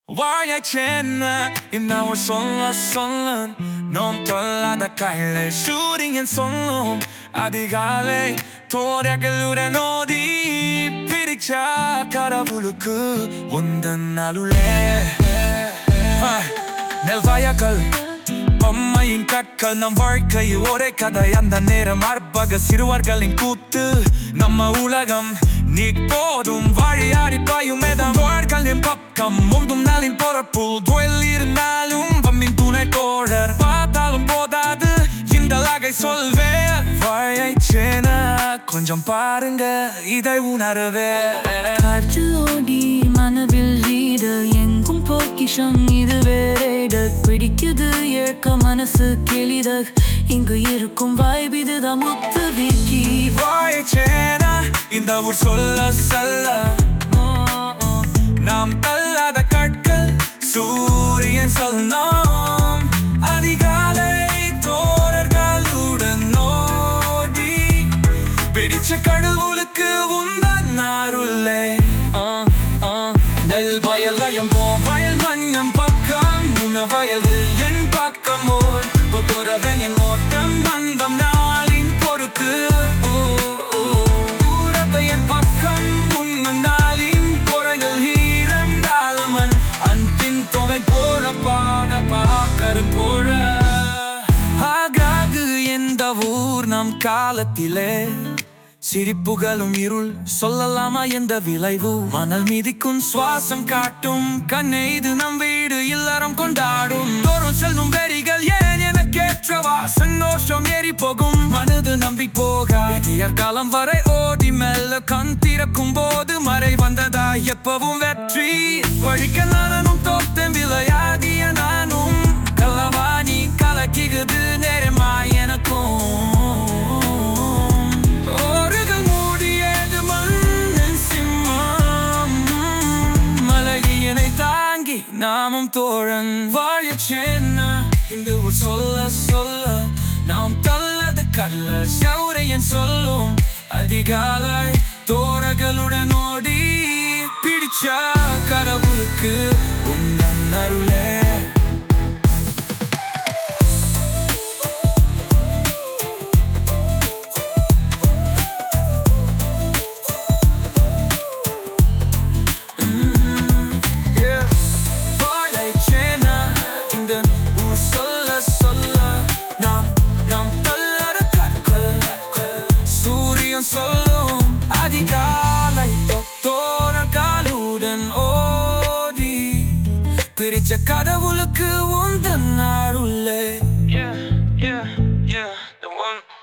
வாழச்சேன்ன இன்னும் சொல்ல சொல்ல நோம் தொல்லாத கையில ஷூரிங் சொல்லும் அதிகாலை தோரகளுடன் ஓடி பிரிச்சா கடவுளுக்கு உந்தன் அருளே நெல்வாயக்கள் பொம்மையின் கற்கள் நம் வாழ்க்கை ஒரே கதை அந்த நேரம் மார்பக சிறுவர்களின் கூத்து நம்ம உலகம் நீ போதும் வாழியாடி பாயும் மேதம் வாழ்களின் பக்கம் முந்தும் நாளின் பொறப்புள் தொழில் இருந்தாலும் பம்மின் துணை தோழர் பார்த்தாலும் போதாது இந்த லகை சொல்வேன் வாழை சேன கொஞ்சம் பாருங்க இதை உணரவே காற்று ஓடி மனதில் வீட எங்கும் பொக்கிஷம் இது வேறேட பிடிக்குது ஏற்க மனசு கிளித இங்கு இருக்கும் வாய்ப் இதுதான் முத்து வீக்கி வாழை சேன இந்த ஊர் சொல்ல சொல்ல நாம் தள்ளாத கற்கள் சூரியன் சொன்னோம் அதிகாலை தோழர்களுடன் நோடி பிடிச்ச கடவுளுக்கு உந்தன் அருளே நெல் வயலையும் போ வயல் மண்ணும் பக்கம் உன வயலில் என் பக்கம் ஓர் புறவனின் ஓட்டம் வந்தம் நாளின் பொறுத்து ஓ, ஓ. தூரத்தை என் பக்கம் உண்ணும் நாளின் குறைகள் ஈரந்தாலுமன் அன்பின் தொகை போல பாட பார்க்கரு போல ஆகாது எந்த ஊர் நம் காலத்திலே சிரிப்புகளும் இருள் சொல்லலாமா எந்த விளைவு மணல் மீதிக்கும் சுவாசம் காட்டும் கண்ணை இது நம் வீடு இல்லறம் கொண்டாடும் தோறும் செல்லும் வெறிகள் ஏன் எனக்கேற்றவா சந்தோஷம் ஏறி போகும் மனது நம்பி போக காலம் வரை ஓடி மெல்ல கண் திறக்கும் போது மறை வந்ததா எப்பவும் வெற்றி வழிக்க நானும் தோத்தேன் விளையாடிய நானும் கலவாணி கலக்கிகுது நேரமா எனக்கும் ஓடுகள் மூடியது மண்ணின் சிம்மம் மலகியனை தாங்கி நாமும் தோழன் வாழ சென்ன இந்த ஊர் சொல்ல சொல்ல நாம் தள்ளது கல்ல சௌரையன் சொல்லும் அதிகாலை தோரகளுடன் ஓடி பிடிச்சா கடவுளுக்கு உந்தன் அருளே Yeah. வாழை சேனா இந்த ஊர் சொல்ல சொல்ல நாம் நாம் தள்ளாத கற்கள் சூரியன் சொல்லும் அதிகாலை தோரண காலுடன் ஓடி பிரிச்ச கடவுளுக்கு உந்தன் அருளே Yeah, yeah, yeah, the one